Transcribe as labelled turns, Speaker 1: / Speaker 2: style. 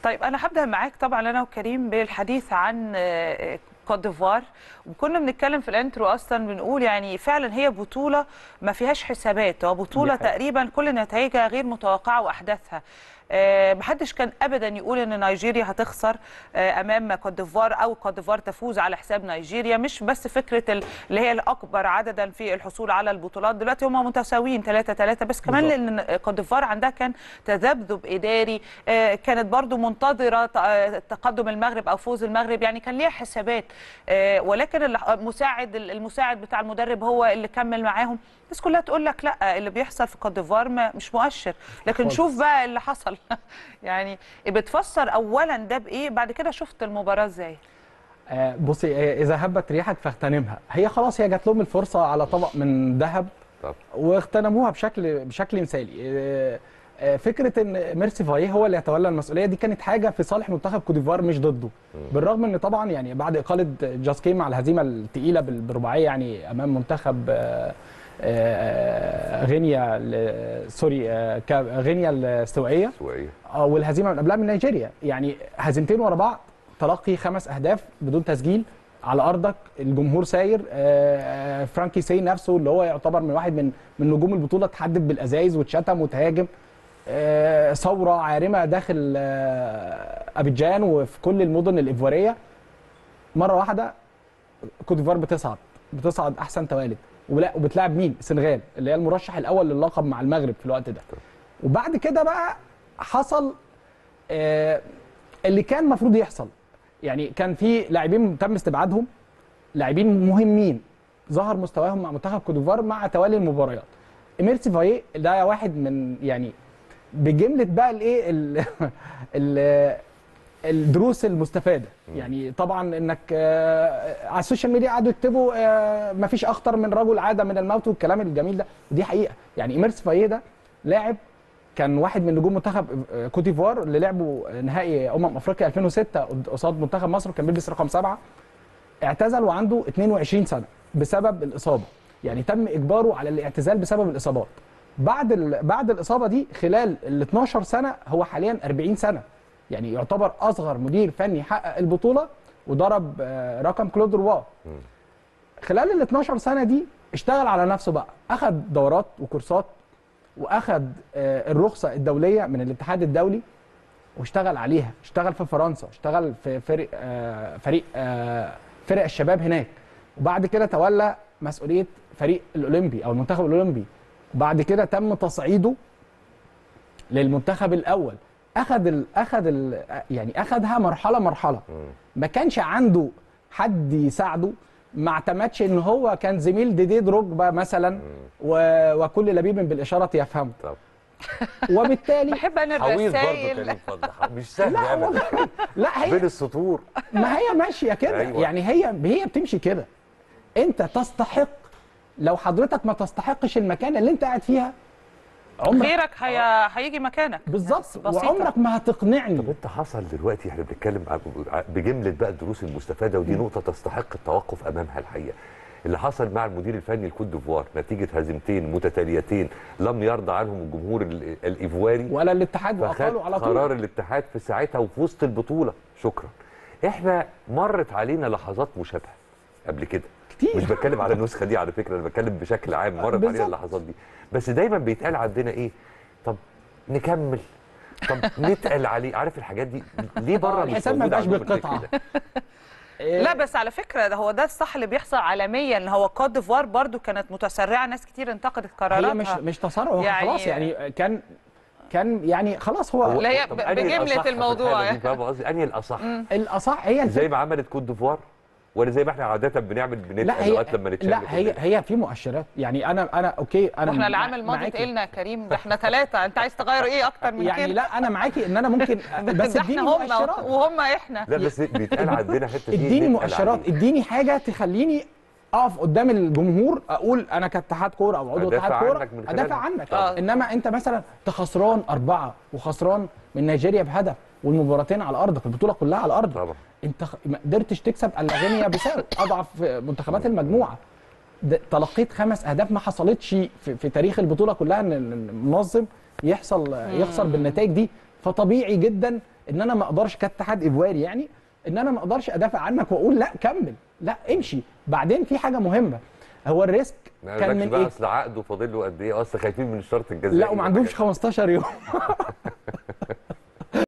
Speaker 1: طيب انا هبدا معاك طبعا انا وكريم بالحديث عن آه، كوت ديفوار وكنا بنتكلم في الانترو اصلا بنقول يعني فعلا هي بطوله ما فيهاش حسابات هو بطوله
Speaker 2: دي حقيقة.
Speaker 1: تقريبا كل نتائجها غير متوقعه واحداثها آه، محدش كان ابدا يقول ان نيجيريا هتخسر آه، امام كوت ديفوار او كوت ديفوار تفوز على حساب نيجيريا مش بس فكره ال- اللي هي الاكبر عددا في الحصول على البطولات دلوقتي هم متساويين 3 3 بس كمان
Speaker 2: بالظبط.
Speaker 1: لان كوت ديفوار عندها كان تذبذب اداري آه، كانت برضو منتظره ت- آه، تقدم المغرب او فوز المغرب يعني كان ليها حسابات آه، ولكن اللي- مساعد المساعد بتاع المدرب هو اللي كمل معاهم الناس كلها تقول لك لا اللي بيحصل في كوت ديفوار ما- مش مؤشر لكن
Speaker 2: خالص.
Speaker 1: شوف بقى اللي حصل يعني بتفسر اولا ده بايه بعد كده شفت المباراه ازاي
Speaker 2: آه، بصي آه، اذا هبت ريحك فاغتنمها هي خلاص هي جات لهم الفرصه على طبق من ذهب
Speaker 3: طب
Speaker 2: واغتنموها بشكل بشكل مثالي آه، آه، فكره ان ميرسي فايه هو اللي يتولى المسؤوليه دي كانت حاجه في صالح منتخب كوت ديفوار مش ضده بالرغم ان طبعا يعني بعد اقاله جاسكي مع الهزيمه الثقيله بال- بالرباعيه يعني امام منتخب آه، آه، غينيا ل- سوري آه، كا- غينيا الاستوائيه
Speaker 3: سوائيه
Speaker 2: اه والهزيمه من قبلها من نيجيريا يعني هزيمتين ورا بعض تلقي خمس اهداف بدون تسجيل على ارضك الجمهور ساير آه، آه، فرانكي سي نفسه اللي هو يعتبر من واحد من من نجوم البطوله اتحدد بالازايز واتشتم وتهاجم آه، ثوره عارمه داخل آه، ابيجان وفي كل المدن الايفواريه مره واحده كوت ديفوار بتصعد بتصعد احسن توالد ولا وبتلاعب مين السنغال اللي هي المرشح الاول للقب مع المغرب في الوقت ده وبعد كده بقى حصل آه، اللي كان المفروض يحصل يعني كان في لاعبين تم استبعادهم لاعبين مهمين ظهر مستواهم مع منتخب كوت ديفوار مع توالي المباريات ميرسي فايه ده واحد من يعني بجمله بقى الايه ال- ال- الدروس المستفاده يعني طبعا انك آه، على السوشيال ميديا قعدوا يكتبوا آه، مفيش اخطر من رجل عاد من الموت والكلام الجميل ده ودي حقيقه يعني ميرسي فايه ده لاعب كان واحد من نجوم منتخب آه، كوت ديفوار اللي لعبوا نهائي امم افريقيا 2006 قد- قصاد منتخب مصر كان بيلبس رقم سبعه اعتزل وعنده 22 سنه بسبب الاصابه يعني تم اجباره على الاعتزال بسبب الاصابات بعد ال... بعد الاصابه دي خلال ال 12 سنه هو حاليا 40 سنه يعني يعتبر اصغر مدير فني حقق البطوله وضرب آه، رقم كلود روا خلال ال 12 سنه دي اشتغل على نفسه بقى اخذ دورات وكورسات واخذ آه، الرخصه الدوليه من الاتحاد الدولي واشتغل عليها اشتغل في فرنسا اشتغل في فريق آه، فريق آه، فرق الشباب هناك وبعد كده تولى مسؤوليه فريق الاولمبي او المنتخب الاولمبي وبعد كده تم تصعيده للمنتخب الاول اخذ ال اخذ ال يعني اخذها مرحله مرحله ما كانش عنده حد يساعده ما اعتمدش ان هو كان زميل ديدي دروجبا مثلا و... وكل لبيب بالاشاره يفهمه
Speaker 3: طب
Speaker 1: وبالتالي
Speaker 2: وبالتالي
Speaker 1: بحب انا
Speaker 3: حويط برضه
Speaker 1: الرسائل
Speaker 3: كريم فضل مش سهل
Speaker 2: لا
Speaker 3: ابدا
Speaker 2: والله لا هي
Speaker 3: بين السطور
Speaker 2: ما هي ماشيه كده
Speaker 3: أيوة.
Speaker 2: يعني هي هي بتمشي كده انت تستحق لو حضرتك ما تستحقش المكان اللي انت قاعد فيها عمرك
Speaker 1: غيرك هي... هيجي مكانك
Speaker 2: بالظبط
Speaker 1: بس بسيطة.
Speaker 2: وعمرك ما هتقنعني
Speaker 3: طب انت حصل دلوقتي احنا بنتكلم ع- بجمله بقى الدروس المستفاده ودي نقطه تستحق التوقف امامها الحقيقه اللي حصل مع المدير الفني لكوت ديفوار نتيجه هزيمتين متتاليتين لم يرضى عنهم الجمهور ال- الايفواري
Speaker 2: ولا الاتحاد واقاله
Speaker 3: فخد
Speaker 2: على طول
Speaker 3: قرار الاتحاد في ساعتها وفي وسط البطوله شكرا احنا مرت علينا لحظات مشابهه قبل كده
Speaker 2: كتير.
Speaker 3: مش بتكلم على النسخه دي على فكره انا بتكلم بشكل عام مرت علينا
Speaker 2: بالظبط.
Speaker 3: اللحظات دي بس دايما بيتقال عندنا ايه طب نكمل طب نتقل عليه عارف الحاجات دي ليه بره
Speaker 2: آه،
Speaker 3: مش
Speaker 2: الحساب ما
Speaker 3: موجود
Speaker 2: يبقاش
Speaker 3: عندهم الفكر
Speaker 2: بالقطعة.
Speaker 3: ده؟
Speaker 2: إيه،
Speaker 1: لا بس على فكره ده هو ده الصح اللي بيحصل عالميا ان هو كوت ديفوار برضو كانت متسرعه ناس كتير انتقدت قراراتها
Speaker 2: هي مش مش تسرع هو
Speaker 1: يعني-
Speaker 2: خلاص يعني كان كان يعني خلاص هو
Speaker 1: لا، هي
Speaker 3: طب
Speaker 1: ب-
Speaker 3: أنهي
Speaker 1: بجملة
Speaker 3: الأصح في
Speaker 1: الموضوع
Speaker 3: الحالة
Speaker 1: يعني.
Speaker 3: دي فاهم قصدي انهي الاصح
Speaker 2: الاصح هي
Speaker 3: زي
Speaker 2: الفكرة
Speaker 3: ما عملت كوت ديفوار ولا زي ما احنا عاده بنعمل بنتقل
Speaker 2: لا هي
Speaker 3: لغايه لما نتشال
Speaker 2: لا هي هي في مؤشرات يعني انا انا اوكي انا
Speaker 1: واحنا
Speaker 2: مع-
Speaker 1: العام الماضي
Speaker 2: معاكي.
Speaker 1: تقلنا يا كريم ده احنا ثلاثه انت عايز تغير ايه اكتر من
Speaker 2: يعني
Speaker 1: كده
Speaker 2: لا انا معاكي ان انا ممكن بس
Speaker 1: ده
Speaker 2: اديني
Speaker 1: احنا هم
Speaker 2: مؤشرات
Speaker 1: وهم احنا
Speaker 3: لا بس بيتقال عندنا حته دي
Speaker 2: اديني
Speaker 3: نتقل
Speaker 2: مؤشرات
Speaker 3: عليه.
Speaker 2: اديني حاجه تخليني اقف قدام الجمهور اقول انا كاتحاد كوره او عضو
Speaker 3: أدافع
Speaker 2: اتحاد كوره
Speaker 3: عنك من
Speaker 2: ادافع
Speaker 3: خلالها.
Speaker 2: عنك
Speaker 1: آه.
Speaker 2: انما انت مثلا انت خسران اربعه وخسران من نيجيريا بهدف والمباراتين على ارضك البطوله كلها على ارضك
Speaker 3: طبعا
Speaker 2: انت خ- ما قدرتش تكسب الا غينيا بيساو اضعف منتخبات المجموعه ده- تلقيت خمس اهداف ما حصلتش في, في تاريخ البطوله كلها ان إن المنظم يحصل يخسر بالنتائج دي فطبيعي جدا ان انا ما اقدرش كاتحاد ايفواري يعني ان انا ما اقدرش ادافع عنك واقول لا كمل لا امشي بعدين في حاجه مهمه هو الريسك
Speaker 3: ما
Speaker 2: كان
Speaker 3: قالكش
Speaker 2: من
Speaker 3: بقى
Speaker 2: ايه
Speaker 3: اصل عقده فاضل له قد ايه اصل خايفين من الشرط الجزائي
Speaker 2: لا وما عندهمش 15 يوم